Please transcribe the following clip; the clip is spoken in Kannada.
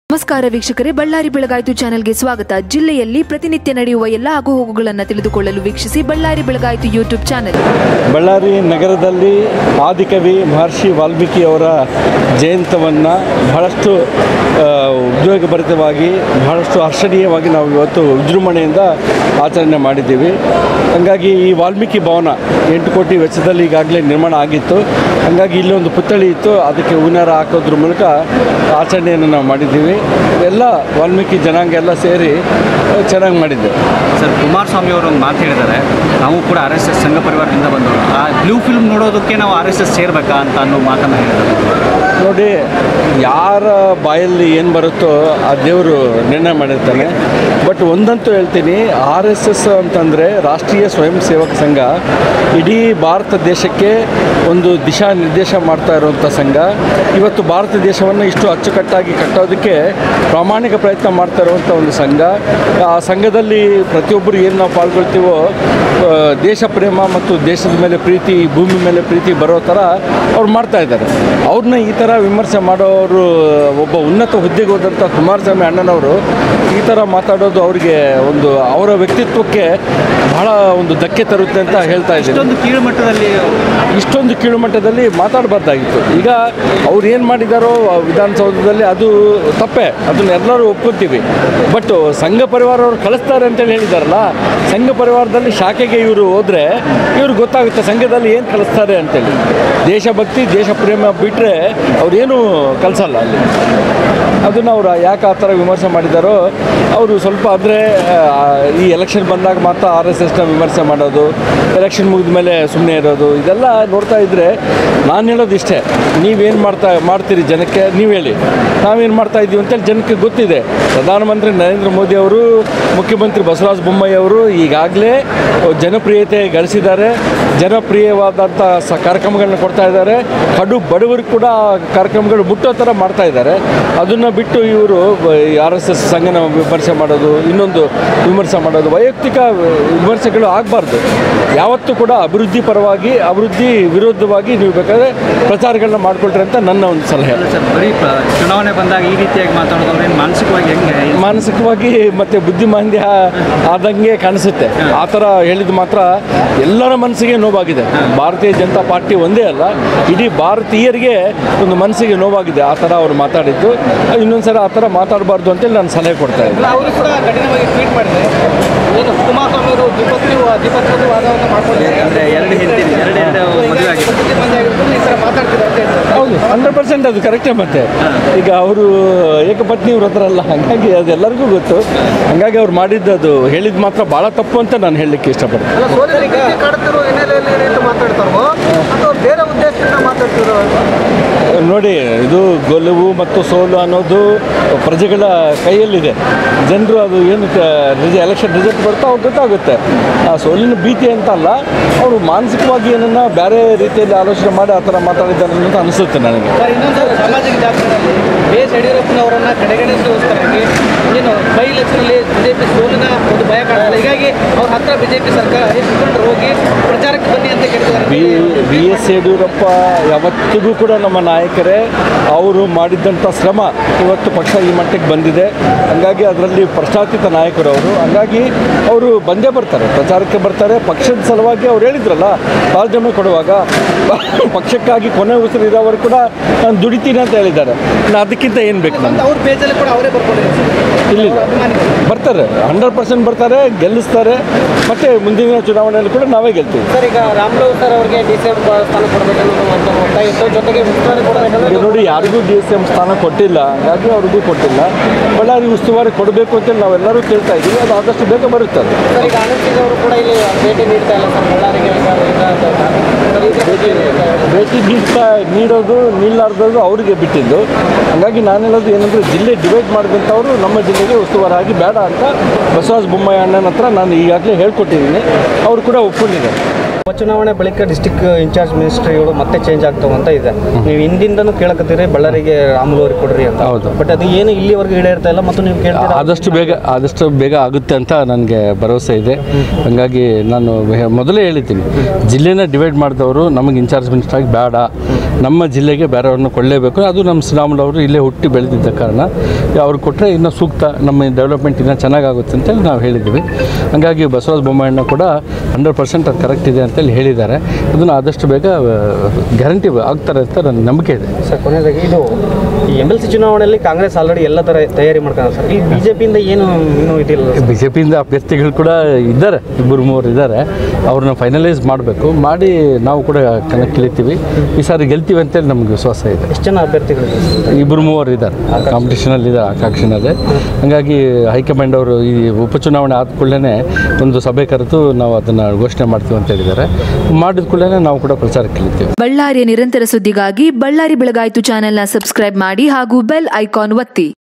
ನಮಸ್ಕಾರ ವೀಕ್ಷಕರೇ ಬಳ್ಳಾರಿ ಬೆಳಗಾಯಿತು ಚಾನೆಲ್ಗೆ ಸ್ವಾಗತ ಜಿಲ್ಲೆಯಲ್ಲಿ ಪ್ರತಿನಿತ್ಯ ನಡೆಯುವ ಎಲ್ಲ ಆಗುಹೋಗುಗಳನ್ನು ತಿಳಿದುಕೊಳ್ಳಲು ವೀಕ್ಷಿಸಿ ಬಳ್ಳಾರಿ ಬೆಳಗಾಯಿತು ಯೂಟ್ಯೂಬ್ ಚಾನೆಲ್ ಬಳ್ಳಾರಿ ನಗರದಲ್ಲಿ ಆದಿಕವಿ ಮಹರ್ಷಿ ವಾಲ್ಮೀಕಿಯವರ ಜಯಂತವನ್ನು ಬಹಳಷ್ಟು ಆ, ಉದ್ಯೋಗಭರಿತವಾಗಿ ಬಹಳಷ್ಟು ಹರ್ಷಣೀಯವಾಗಿ ನಾವು ಇವತ್ತು ವಿಜೃಂಭಣೆಯಿಂದ ಆಚರಣೆ ಮಾಡಿದ್ದೀವಿ ಹಾಗಾಗಿ ಈ ವಾಲ್ಮೀಕಿ ಭವನ ಎಂಟು ಕೋಟಿ ವೆಚ್ಚದಲ್ಲಿ ಈಗಾಗಲೇ ನಿರ್ಮಾಣ ಆಗಿತ್ತು ಹಾಗಾಗಿ ಇಲ್ಲಿ ಒಂದು ಪುತ್ಥಳಿ ಇತ್ತು ಅದಕ್ಕೆ ಹೂನಾರ ಹಾಕೋದ್ರ ಮೂಲಕ ಆಚರಣೆಯನ್ನು ನಾವು ಮಾಡಿದ್ದೀವಿ ಎಲ್ಲ ವಾಲ್ಮೀಕಿ ಜನಾಂಗ ಎಲ್ಲ ಸೇರಿ ಚೆನ್ನಾಗಿ ಮಾಡಿದ್ದೇವೆ ಸರ್ ಕುಮಾರಸ್ವಾಮಿ ಅವರು ಒಂದು ಮಾತು ಹೇಳಿದ್ದಾರೆ ನಾವು ಕೂಡ ಆರ್ ಎಸ್ ಎಸ್ ಸಂಘ ಪರಿವಾರದಿಂದ ಬಂದವರು ಆ ಬ್ಲೂ ಫಿಲ್ಮ್ ನೋಡೋದಕ್ಕೆ ನಾವು ಆರ್ ಎಸ್ ಎಸ್ ಸೇರ್ಬೇಕಾ ಅಂತ ಅನ್ನೋ ಮಾತನ್ನು ಹೇಳಿದ್ದಾರೆ ನೋಡಿ ಯಾರ ಬಾಯಲ್ಲಿ ಏನು ಬರುತ್ತೋ ಆ ದೇವರು ನಿರ್ಣಯ ಮಾಡಿರ್ತಾನೆ ಬಟ್ ಒಂದಂತೂ ಹೇಳ್ತೀನಿ ಆರ್ ಎಸ್ ಎಸ್ ಅಂತಂದರೆ ರಾಷ್ಟ್ರೀಯ ಸ್ವಯಂ ಸೇವಕ ಸಂಘ ಇಡೀ ಭಾರತ ದೇಶಕ್ಕೆ ಒಂದು ದಿಶಾ ನಿರ್ದೇಶ ಮಾಡ್ತಾ ಇರುವಂಥ ಸಂಘ ಇವತ್ತು ಭಾರತ ದೇಶವನ್ನು ಇಷ್ಟು ಅಚ್ಚುಕಟ್ಟಾಗಿ ಕಟ್ಟೋದಕ್ಕೆ ಪ್ರಾಮಾಣಿಕ ಪ್ರಯತ್ನ ಮಾಡ್ತಾ ಇರುವಂಥ ಒಂದು ಸಂಘ ಆ ಸಂಘದಲ್ಲಿ ಪ್ರತಿಯೊಬ್ಬರು ಏನು ನಾವು ಪಾಲ್ಗೊಳ್ತೀವೋ ಆ, ದೇಶ ಪ್ರೇಮ ಮತ್ತು ದೇಶದ ಮೇಲೆ ಪ್ರೀತಿ ಭೂಮಿ ಮೇಲೆ ಪ್ರೀತಿ ಬರೋ ಥರ ಅವ್ರು ಮಾಡ್ತಾ ಇದ್ದಾರೆ ಅವ್ರನ್ನ ಈ ಥರ ವಿಮರ್ಶೆ ಮಾಡೋರು ಒಬ್ಬ ಉನ್ನತ ಹುದ್ದೆಗೆ ಹೋದಂಥ ಕುಮಾರಸ್ವಾಮಿ ಅಣ್ಣನವರು ಈ ಥರ ಮಾತಾಡೋದು ಅವರಿಗೆ ಒಂದು ಅವರ ವ್ಯಕ್ತಿತ್ವಕ್ಕೆ ಬಹಳ ಒಂದು ಧಕ್ಕೆ ತರುತ್ತೆ ಅಂತ ಹೇಳ್ತಾ ಇದ್ದೀನಿ ಇಷ್ಟೊಂದು ಕೀಳು ಮಟ್ಟದಲ್ಲಿ ಇಷ್ಟೊಂದು ಕೀಳುಮಟ್ಟದಲ್ಲಿ ಮಾತಾಡಬಾರ್ದಾಗಿತ್ತು ಈಗ ಅವ್ರು ಏನು ಮಾಡಿದಾರೋ ಆ ವಿಧಾನಸೌಧದಲ್ಲಿ ಅದು ತಪ್ಪೆ ಅದನ್ನ ಎಲ್ಲರೂ ಒಪ್ಕೊತೀವಿ ಬಟ್ ಸಂಘ ಪರಿವಾರ ಅವ್ರು ಕಳಿಸ್ತಾರೆ ಅಂತೇಳಿ ಹೇಳಿದಾರಲ್ಲ ಸಂಘ ಪರಿವಾರದಲ್ಲಿ ಶಾಖೆಗೆ ಇವರು ಹೋದರೆ ಇವ್ರಿಗೆ ಗೊತ್ತಾಗುತ್ತೆ ಸಂಘದಲ್ಲಿ ಏನು ಕಲಿಸ್ತಾರೆ ಅಂತೇಳಿ ದೇಶಭಕ್ತಿ ದೇಶ ಪ್ರೇಮ ಬಿಟ್ಟರೆ ಅವ್ರೇನು ಕಲಿಸಲ್ಲ ಅಲ್ಲಿ ಅದನ್ನು ಅವ್ರು ಯಾಕೆ ಆ ಥರ ವಿಮರ್ಶೆ ಮಾಡಿದಾರೋ ಅವರು ಸ್ವಲ್ಪ ಅಂದರೆ ಈ ಎಲೆಕ್ಷನ್ ಬಂದಾಗ ಮಾತ್ರ ಆರ್ ಎಸ್ ಎಸ್ನ ವಿಮರ್ಶೆ ಮಾಡೋದು ಎಲೆಕ್ಷನ್ ಮುಗಿದ ಮೇಲೆ ಸುಮ್ಮನೆ ಇರೋದು ಇದೆಲ್ಲ ನೋಡ್ತಾ ಇದ್ದರೆ ನಾನು ಹೇಳೋದು ಇಷ್ಟೇ ನೀವೇನು ಮಾಡ್ತಾ ಮಾಡ್ತೀರಿ ಜನಕ್ಕೆ ನೀವು ಹೇಳಿ ನಾವೇನು ಮಾಡ್ತಾ ಇದ್ದೀವಿ ಅಂತೇಳಿ ಜನಕ್ಕೆ ಗೊತ್ತಿದೆ ಪ್ರಧಾನಮಂತ್ರಿ ನರೇಂದ್ರ ಮೋದಿ ಅವರು ಮುಖ್ಯಮಂತ್ರಿ ಬಸವರಾಜ ಬೊಮ್ಮಾಯಿ ಅವರು ಈಗಾಗಲೇ ಜನಪ್ರಿಯತೆ ಗಳಿಸಿದ್ದಾರೆ ಜನಪ್ರಿಯವಾದಂಥ ಸ ಕಾರ್ಯಕ್ರಮಗಳನ್ನ ಕೊಡ್ತಾ ಇದ್ದಾರೆ ಕಡು ಬಡವರಿಗೆ ಕೂಡ ಆ ಕಾರ್ಯಕ್ರಮಗಳು ಮುಟ್ಟೋ ಥರ ಮಾಡ್ತಾ ಇದ್ದಾರೆ ಅದನ್ನು ಬಿಟ್ಟು ಇವರು ಆರ್ ಎಸ್ ಎಸ್ ಸಂಘನ ವಿಮರ್ಶೆ ಮಾಡೋದು ಇನ್ನೊಂದು ವಿಮರ್ಶೆ ಮಾಡೋದು ವೈಯಕ್ತಿಕ ವಿಮರ್ಶೆಗಳು ಆಗಬಾರ್ದು ಯಾವತ್ತೂ ಕೂಡ ಅಭಿವೃದ್ಧಿ ಪರವಾಗಿ ಅಭಿವೃದ್ಧಿ ವಿರುದ್ಧವಾಗಿ ನೀವು ಬೇಕಾದ್ರೆ ಪ್ರಚಾರಗಳನ್ನ ಮಾಡಿಕೊಳ್ರಿ ಅಂತ ನನ್ನ ಒಂದು ಸಲಹೆ ಅಲ್ಲ ಸರ್ ಬರೀ ಪ- ಚುನಾವಣೆ ಬಂದಾಗ ಈ ರೀತಿಯಾಗಿ ಮಾತಾಡೋದವ್ರು ಏನು ಮಾನಸಿಕವಾಗಿ ಹೆಂಗೆ ಮಾನಸಿಕವಾಗಿ ಮತ್ತು ಬುದ್ಧಿಮಾಂದ್ಯ ಆದಂಗೆ ಕಾಣಿಸುತ್ತೆ ಆ ಥರ ಹೇಳಿದ ಮಾತ್ರ ಎಲ್ಲರ ಮನಸ್ಸಿಗೆ ನೋವಾಗಿದೆ ಭಾರತೀಯ ಜನತಾ ಪಾರ್ಟಿ ಒಂದೇ ಅಲ್ಲ ಇಡೀ ಭಾರತೀಯರಿಗೆ ಒಂದು ಮನಸ್ಸಿಗೆ ನೋವಾಗಿದೆ ಆ ಥರ ಅವ್ರು ಮಾತಾಡಿದ್ದು ಇನ್ನೊಂದ್ಸಲ ಆ ಥರ ಮಾತಾಡಬಾರ್ದು ಅಂತೇಳಿ ನಾನು ಸಲಹೆ ಕೊಡ್ತಾ ಇದ್ದೆ ಅವರು ಕೂಡ ಕಠಿಣವಾಗಿ ಟ್ವೀಟ್ ಮಾಡಿದ್ದಾರೆ ಏನು ಕುಮಾರಸ್ವಾಮಿ ಅವರು ದ್ವಿಪಕ್ಷೀಯ ದ್ವಿಪಕ್ಷೀಯ ವಾದವನ್ನು ಮಾಡ್ಕೊಂಡಿದ್ದಾರೆ ಅಂದರೆ ಎರಡು ಹೆಂಡತಿ ಎರಡು ಎರಡು ಮದುವೆ ಆಗಿದೆ ಪದ್ಧತಿ ಮಂದಿ ಆಗಿರ್ಬೋದು ಈ ಥರ ಮಾತಾಡ್ತಿದ್ದಾರೆ ಅಂತ ಹೇಳ್ತಾರೆ ಹೌದು ಹಂಡ್ರೆಡ್ ಪರ್ಸೆಂಟ್ ಅದು ಕರೆಕ್ಟೇ ಮತ್ತೆ ಈಗ ಅವರು ಏಕಪತ್ನಿ ವ್ರತರಲ್ಲ ಹಾಗಾಗಿ ಅದೆಲ್ಲರಿಗೂ ಗೊತ್ತು ಹಾಗಾಗಿ ಅವ್ರು ಮಾಡಿದ್ದು ಅದು ಹೇಳಿದ ಮಾತ್ರ ಭಾಳ ತಪ್ಪು ಅಂತ ನಾನು ಹೇಳಲಿಕ್ಕೆ ಇಷ್ಟಪಡ್ತೀನಿ ಅಲ್ಲ ಸೋಲಿಗೆ ಕಾಡ್ತಿರೋ ಹಿನ್ನೆಲೆಯಲ್ಲಿ ಈ ರೀತಿ ಮಾತಾಡ್ತಾರೋ ಅಥವಾ ಬೇರೆ ಉದ್ದೇಶದಿಂದ ಮಾತಾಡ್ತಿರೋ ನೋಡಿ ಇದು ಗೆಲುವು ಮತ್ತು ಸೋಲು ಅನ್ನೋದು ಪ್ರಜೆಗಳ ಕೈಯಲ್ಲಿದೆ ಜನರು ಅದು ಏನು ರಿಜ ಎಲೆಕ್ಷನ್ ರಿಸಲ್ಟ್ ಬರ್ತಾ ಅವ್ರಿಗೆ ಗೊತ್ತಾಗುತ್ತೆ ಆ ಸೋಲಿನ ಭೀತಿ ಅಂತ ಅಲ್ಲ ಅವರು ಮಾನಸಿಕವಾಗಿ ಏನನ್ನ ಬೇರೆ ರೀತಿಯಲ್ಲಿ ಆಲೋಚನೆ ಮಾಡಿ ಆ ಥರ ಮಾತಾಡಿದ್ದಾರೆ ಅಂತ ಅನಿಸುತ್ತೆ ನನಗೆ ಸರ್ ಇನ್ನೊಂದು ಸಾಮಾಜಿಕ ಜಾಲತಾಣದಲ್ಲಿ ಬಿ ಎಸ್ ಯಡಿಯೂರಪ್ಪನವರನ್ನ ಕಡೆಗಣಿಸೋಸ್ಕರವಾಗಿ ಏನು ಬೈ ಇಲೆಕ್ಷನಲ್ಲಿ ಬಿಜೆಪಿ ಸೋಲಿನ ಒಂದು ಭಯ ಕಾಣಲ್ಲ ಹೀಗಾಗಿ ಅವ್ರ ಹತ್ರ ಬಿಜೆಪಿ ಸರ್ಕಾರ ಮುಖಂಡರು ಹೋಗಿ ಪ್ರಚಾರಕ್ಕೆ ಬನ್ನಿ ಅಂತ ಕೇಳಿದ್ದಾರೆ ಬಿ ಬಿ ಎಸ್ ಯಡಿಯೂರಪ್ಪ ಯಾವತ್ತಿಗೂ ಕೂಡ ನಮ್ಮ ನಾಯಕರೇ ಅವರು ಮಾಡಿದ್ದಂಥ ಶ್ರಮ ಇವತ್ತು ಪಕ್ಷ ಈ ಮಟ್ಟಕ್ಕೆ ಬಂದಿದೆ ಹಾಗಾಗಿ ಅದರಲ್ಲಿ ಪ್ರಶ್ನಾತೀತ ನಾಯಕರು ಅವರು ಹಾಗಾಗಿ ಅವರು ಬಂದೇ ಬರ್ತಾರೆ ಪ್ರಚಾರಕ್ಕೆ ಬರ್ತಾರೆ ಪಕ್ಷದ ಸಲುವಾಗಿ ಅವ್ರು ಹೇಳಿದ್ರಲ್ಲ ರಾಜೀನಾಮೆ ಕೊಡುವಾಗ ಪಕ್ಷಕ್ಕಾಗಿ ಕೊನೆ ಉಸಿರು ಇರೋವರು ಕೂಡ ನಾನು ದುಡಿತೀನಿ ಅಂತ ಹೇಳಿದ್ದಾರೆ ಇನ್ನು ಅದಕ್ಕಿಂತ ಏನು ಬೇಕು ನಮ್ಗೆ ಅವ್ರ ಪೇಜಲ್ಲಿ ಕೂಡ ಅವರೇ ಬರ್ಕೊಂಡಿದ್ದಾರೆ ಇಲ್ಲಿ ಅಭಿಮಾನಿಗಳು ಬರ್ತಾರೆ ಹಂಡ್ರೆಡ್ ಪರ್ಸೆಂಟ್ ಬರ್ತಾರೆ ಗೆಲ್ಲಿಸ್ತಾರೆ ಮತ್ತು ಮುಂದಿನ ಚುನಾವಣೆಯಲ್ಲಿ ಕೂಡ ನಾವೇ ಗೆಲ್ತೀವಿ ಸರ್ ಈಗ ರಾಮಲೋವ್ ಸರ್ ಅವರಿಗೆ ಡಿ ಸಿ ಎಂ ಸ್ಥಾನ ಕೊಡಬೇಕನ್ನೋದು ಒಂದು ಒತ್ತಾಯ ಇತ್ತು ಜೊತೆಗೆ ಉಸ್ತುವಾರಿ ಕೊಡಬೇಕಂದ್ರೆ ಈಗ ನೋಡಿ ಯಾರಿಗೂ ಡಿ ಸಿ ಎಂ ಸ್ಥಾನ ಕೊಟ್ಟಿಲ್ಲ ಹಾಗಾಗಿ ಅವ್ರಿಗೂ ಕೊಟ್ಟಿಲ್ಲ ಬಳ್ಳಾರಿ ಉಸ್ತುವಾರಿ ಕೊಡಬೇಕು ಅಂತೇಳಿ ನಾವೆಲ್ಲರೂ ಕೇಳ್ತಾ ಇದ್ದೀವಿ ಅದು ಆದಷ್ಟು ಬೇಗ ಬರುತ್ತೆ ಅದು ಸರ್ ಈಗ ಆನಂದ್ ಸಿಂಗ್ ಅವರು ಕೂಡ ಇಲ್ಲಿ ಭೇಟಿ ನೀಡ್ತಾ ಇಲ್ಲ ಸರ್ ಬಳ್ಳಾರಿಗೆ ಈಗ ಈಗ ಸರ್ ಇದೇ ಭೇಟಿ ನೀಡ್ತಾ ಇಲ್ಲ. ಭೇಟಿ ನೀಡ್ತಾ ನೀಡೋದು ನೀಡಲಾರ್ದೋದು ಅವರಿಗೆ ಬಿಟ್ಟಿದ್ದು ಹಾಗಾಗಿ ನಾನು ಹೇಳೋದು ಏನಂದರೆ ಜಿಲ್ಲೆ ಡಿವೈಡ್ ಮಾಡಿದಂಥವ್ರು ನಮ್ಮ ಜಿಲ್ಲೆಗೆ ಉಸ್ತುವಾರಾಗಿ ಬೇಡ ಅಂತ ಬಸವರಾಜ ಬೊಮ್ಮಾಯಿ ಅಣ್ಣನ ಹತ್ರ ನಾನು ಈಗಾಗಲೇ ಹೇಳ್ಕೊಟ್ಟಿದ್ದೀನಿ ಅವರು ಕೂಡ ಒಪ್ಕೊಂಡಿದ್ದಾರೆ ಉಪಚುನಾವಣೆ ಬಳಿಕ ಡಿಸ್ಟಿಕ್ ಇನ್ಚಾರ್ಜ್ ಮಿನಿಸ್ಟ್ರಿಗಳು ಮತ್ತೆ ಚೇಂಜ್ ಆಗ್ತಾವ ಅಂತ ಇದೆ ನೀವು ಹಿಂದಿಂದನೂ ಕೇಳಕತ್ತೀರಿ ಬಳ್ಳಾರಿಗೆ ರಾಮುಲು ಅವ್ರಿಗೆ ಕೊಡ್ರಿ ಅಂತ ಹೌದು. ಬಟ್ ಅದು ಏನು ಇಲ್ಲಿವರೆಗೂ ಈಡೇರ್ತಾ ಇಲ್ಲ ಮತ್ತು ನೀವು ಕೇಳ್ತೀರಾ ಆದಷ್ಟು ಬೇಗ ಆದಷ್ಟು ಬೇಗ ಆಗುತ್ತೆ ಅಂತ ನನಗೆ ಭರವಸೆ ಇದೆ ಹಾಗಾಗಿ ನಾನು ಹೆ- ಮೊದಲೇ ಹೇಳಿದ್ದೀನಿ ಜಿಲ್ಲೆನ ಡಿವೈಡ್ ಮಾಡಿದವರು ನಮಗೆ ಇನ್ಚಾರ್ಜ್ ಮಿನಿಸ್ಟರ್ ಆಗಿ ಬೇಡ ನಮ್ಮ ಜಿಲ್ಲೆಗೆ ಬೇರೆಯವ್ರನ್ನ ಕೊಡಲೇಬೇಕು ಅದು ನಮ್ಮ ಶ್ರೀರಾಮುಲು ಅವರು ಇಲ್ಲೇ ಹುಟ್ಟಿ ಬೆಳೆದಿದ್ದ ಕಾರಣ ಅವ್ರು ಕೊಟ್ಟರೆ ಇನ್ನೂ ಸೂಕ್ತ ನಮ್ಮ ಡೆವಲಪ್ಮೆಂಟ್ ಇನ್ನೂ ಚೆನ್ನಾಗಾಗುತ್ತೆ ಅಂತೇಳಿ ನಾವು ಹೇಳಿದ್ದೀವಿ ಹಾಗಾಗಿ ಬಸವರಾಜ ಬೊಮ್ಮಾಯಿನ ಕೂಡ ಹಂಡ್ರೆಡ್ ಪರ್ಸೆಂಟ್ ಅದು ಕರೆಕ್ಟ್ ಇದೆ ಅಂತೇಳಿ ಹೇಳಿದ್ದಾರೆ ಅದನ್ನು ಆದಷ್ಟು ಬೇಗ ಗ್ಯಾರಂಟಿ ಆಗ್ತಾರೆ ಅಂತ ನನ್ನ ನಂಬಿಕೆ ಇದೆ ಸರ್ ಕೊನೆಯದಾಗಿ ಇದು ಈ ಎಮ್ ಎಲ್ ಸಿ ಚುನಾವಣೆಯಲ್ಲಿ ಕಾಂಗ್ರೆಸ್ ಆಲ್ರೆಡಿ ಎಲ್ಲ ಥರ ತಯಾರಿ ಮಾಡ್ಕೊಂಡು ಸರ್ ಈ ಬಿ ಜೆ ಪಿಯಿಂದ ಏನು ಇನ್ನೂ ಇದಿಲ್ಲ ಬಿ ಜೆ ಪಿಯಿಂದ ಅಭ್ಯರ್ಥಿಗಳು ಕೂಡ ಇದ್ದಾರೆ ಇಬ್ಬರು ಮೂವರು ಇದ್ದಾರೆ ಅವ್ರನ್ನ ಫೈನಲೈಸ್ ಮಾಡಬೇಕು ಮಾಡಿ ನಾವು ಕೂಡ ಕಣಕ್ಕೆ ಇಳಿತೀವಿ ಈ ಸಾರಿ ಗೆಲ್ತೀವಿ ಅಂತೇಳಿ ನಮ್ಗೆ ವಿಶ್ವಾಸ ಇದೆ ಎಷ್ಟು ಜನ ಅಭ್ಯರ್ಥಿಗಳಿದೆ ಸರ್? ಇಬ್ಬರು ಮೂವರು ಇದ್ದಾರೆ ಕಾಂಪಿಟೇಷನಲ್ಲಿ ಇದ್ದಾರೆ ಆಕಾಂಕ್ಷಿನಲ್ಲಿ ಹಾಗಾಗಿ ಹೈಕಮಾಂಡ್ ಅವರು ಈ ಉಪಚುನಾವಣೆ ಆದ ಕೂಡಲೇ ಒಂದು ಸಭೆ ಕರೆದು ನಾವು ಅದನ್ನು ಘೋಷಣೆ ಮಾಡ್ತೀವಿ ಅಂತ ಹೇಳಿದ್ದಾರೆ ಮಾಡಿದ ಕೂಡಲೇ ನಾವು ಕೂಡ ಪ್ರಚಾರಕ್ಕೆ ಇಳಿತೀವಿ ಬಳ್ಳಾರಿಯ ನಿರಂತರ ಸುದ್ದಿಗಾಗಿ ಬಳ್ಳಾರಿ ಬೆಳಗಾಯಿತು ಚಾನೆಲ್ನ ಸಬ್ಸ್ಕ್ರೈಬ್ ಮಾಡಿ ಹಾಗೂ ಬೆಲ್ ಐಕಾನ್ ಒತ್ತಿ